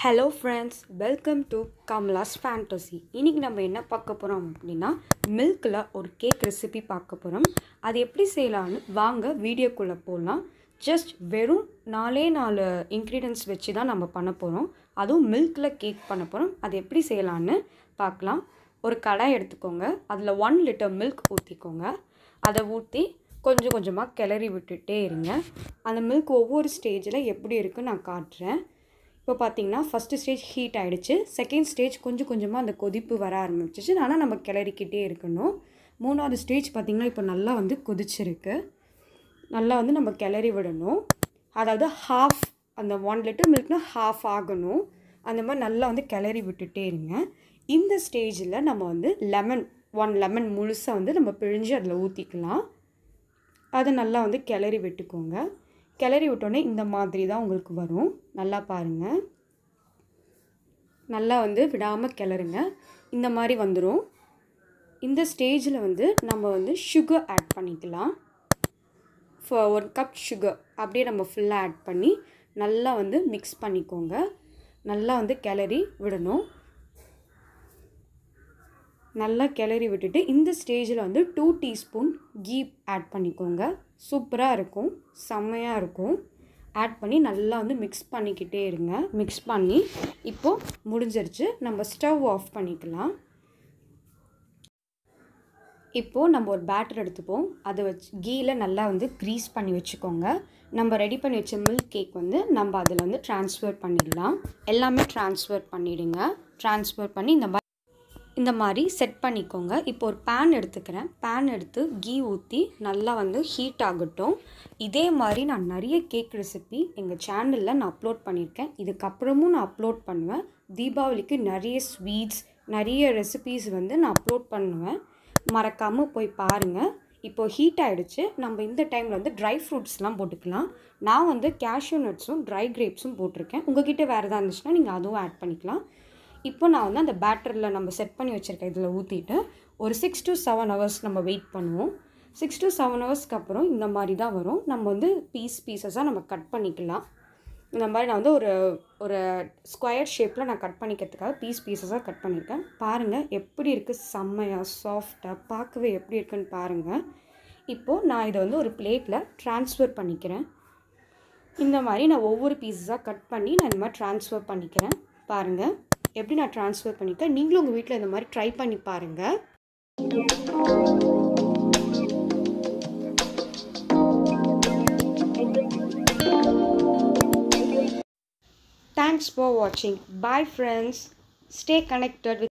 hello friends welcome to Kamala's fantasy இன்றைக்கி நம்ம என்ன பார்க்க போகிறோம் அப்படின்னா மில்கில் ஒரு கேக் ரெசிபி பார்க்க போகிறோம் அது எப்படி செய்யலான்னு வாங்க வீடியோக்குள்ளே போகலாம் ஜஸ்ட் வெறும் நாலே நாலு இன்க்ரீடியன்ஸ் வச்சு தான் நம்ம பண்ண போகிறோம் அதுவும் மில்கில் கேக் பண்ண போகிறோம் அது எப்படி செய்யலான்னு பார்க்கலாம் ஒரு கடாய் எடுத்துக்கோங்க அதில் ஒன் லிட்டர் மில்க் ஊற்றிக்கோங்க அதை ஊற்றி கொஞ்சம் கொஞ்சமாக கிளறி விட்டுட்டே இருங்க அந்த மில்க் ஒவ்வொரு ஸ்டேஜில் எப்படி இருக்குன்னு நான் காட்டுறேன் இப்போ பார்த்தீங்கன்னா ஃபஸ்ட்டு ஸ்டேஜ் ஹீட் ஆகிடுச்சு செகண்ட் ஸ்டேஜ் கொஞ்சம் கொஞ்சமாக அந்த கொதிப்பு வர ஆரம்பிச்சிச்சு ஆனால் நம்ம கிளறிக்கிட்டே இருக்கணும் மூணாவது ஸ்டேஜ் பார்த்திங்கன்னா இப்போ நல்லா வந்து கொதிச்சிருக்கு நல்லா வந்து நம்ம கிளறி விடணும் அதாவது ஹாஃப் அந்த ஒன் லிட்டர் மில்க்னால் ஹாஃப் ஆகணும் அந்த மாதிரி நல்லா வந்து கிளறி விட்டுட்டே இருங்க இந்த ஸ்டேஜில் நம்ம வந்து லெமன் ஒன் லெமன் முழுசாக வந்து நம்ம பிழிஞ்சு அதில் ஊற்றிக்கலாம் அதை நல்லா வந்து கிளறி விட்டுக்கோங்க கிளறி விட்டோன்னே இந்த மாதிரி தான் உங்களுக்கு வரும் நல்லா பாருங்கள் நல்லா வந்து விடாமல் கிளறுங்க இந்த மாதிரி வந்துடும் இந்த ஸ்டேஜில் வந்து நம்ம வந்து சுகர் ஆட் பண்ணிக்கலாம் ஒரு கப் சுகர் அப்படியே நம்ம ஃபுல்லாக ஆட் பண்ணி நல்லா வந்து மிக்ஸ் பண்ணிக்கோங்க நல்லா வந்து கிளறி விடணும் நல்லா கிளறி விட்டுட்டு இந்த ஸ்டேஜில் வந்து டூ டீஸ்பூன் கீ ஆட் பண்ணிக்கோங்க சூப்பராக இருக்கும் செம்மையாக இருக்கும் ஆட் பண்ணி நல்லா வந்து மிக்ஸ் பண்ணிக்கிட்டே இருங்க மிக்ஸ் பண்ணி இப்போது முடிஞ்சிருச்சு நம்ம ஸ்டவ் ஆஃப் பண்ணிக்கலாம் இப்போது நம்ம ஒரு பேட்டர் எடுத்துப்போம் அதை வச்சு கீயில் நல்லா வந்து க்ரீஸ் பண்ணி வச்சுக்கோங்க நம்ம ரெடி பண்ணி வச்ச மில்க் கேக் வந்து நம்ம அதில் வந்து ட்ரான்ஸ்ஃபர் பண்ணிடலாம் எல்லாமே ட்ரான்ஸ்ஃபர் பண்ணிவிடுங்க ட்ரான்ஸ்ஃபர் பண்ணி இந்த மாதிரி இந்த மாதிரி செட் பண்ணிக்கோங்க இப்போ ஒரு பேன் எடுத்துக்கிறேன் பேன் எடுத்து கீ ஊற்றி நல்லா வந்து ஹீட் ஆகட்டும் இதே மாதிரி நான் நிறைய கேக் ரெசிபி எங்கள் சேனலில் நான் அப்லோட் பண்ணியிருக்கேன் இதுக்கப்புறமும் நான் அப்லோட் பண்ணுவேன் தீபாவளிக்கு நிறைய ஸ்வீட்ஸ் நிறைய ரெசிபீஸ் வந்து நான் அப்லோட் பண்ணுவேன் மறக்காமல் போய் பாருங்கள் இப்போது ஹீட் ஆகிடுச்சு நம்ம இந்த டைமில் வந்து ட்ரை ஃப்ரூட்ஸ்லாம் போட்டுக்கலாம் நான் வந்து கேஷ்யூ நட்ஸும் ட்ரை கிரேப்ஸும் போட்டிருக்கேன் உங்ககிட்ட வேறு எதாவது இருந்துச்சுன்னா நீங்கள் அதுவும் ஆட் பண்ணிக்கலாம் இப்போ நான் வந்து அந்த பேட்டரில் நம்ம செட் பண்ணி வச்சுருக்கேன் இதில் ஊற்றிட்டு ஒரு சிக்ஸ் டு செவன் ஹவர்ஸ் நம்ம வெயிட் பண்ணுவோம் சிக்ஸ் டு செவன் ஹவர்ஸ்க்கு அப்புறம் இந்த மாதிரி தான் வரும் நம்ம வந்து பீஸ் பீசஸாக நம்ம கட் பண்ணிக்கலாம் இந்த மாதிரி நான் வந்து ஒரு ஒரு ஸ்கொயர் ஷேப்பில் நான் கட் பண்ணிக்கிறதுக்காக பீஸ் பீசஸாக கட் பண்ணியிருக்கேன் பாருங்கள் எப்படி இருக்குது செம்மையாக சாஃப்டாக பார்க்கவே எப்படி இருக்குன்னு பாருங்கள் இப்போது நான் இதை வந்து ஒரு பிளேட்டில் ட்ரான்ஸ்ஃபர் பண்ணிக்கிறேன் இந்த மாதிரி நான் ஒவ்வொரு பீஸஸாக கட் பண்ணி நான் இந்த மாதிரி ட்ரான்ஸ்ஃபர் பண்ணிக்கிறேன் பாருங்கள் எப்படி நான் ட்ரான்ஸ்ஃபர் பண்ணிக்கேன் நீங்களும் உங்கள் வீட்டில் இந்த மாதிரி ட்ரை பண்ணி பாருங்கள் தேங்க்ஸ் ஃபார் வாட்சிங் bye friends stay connected with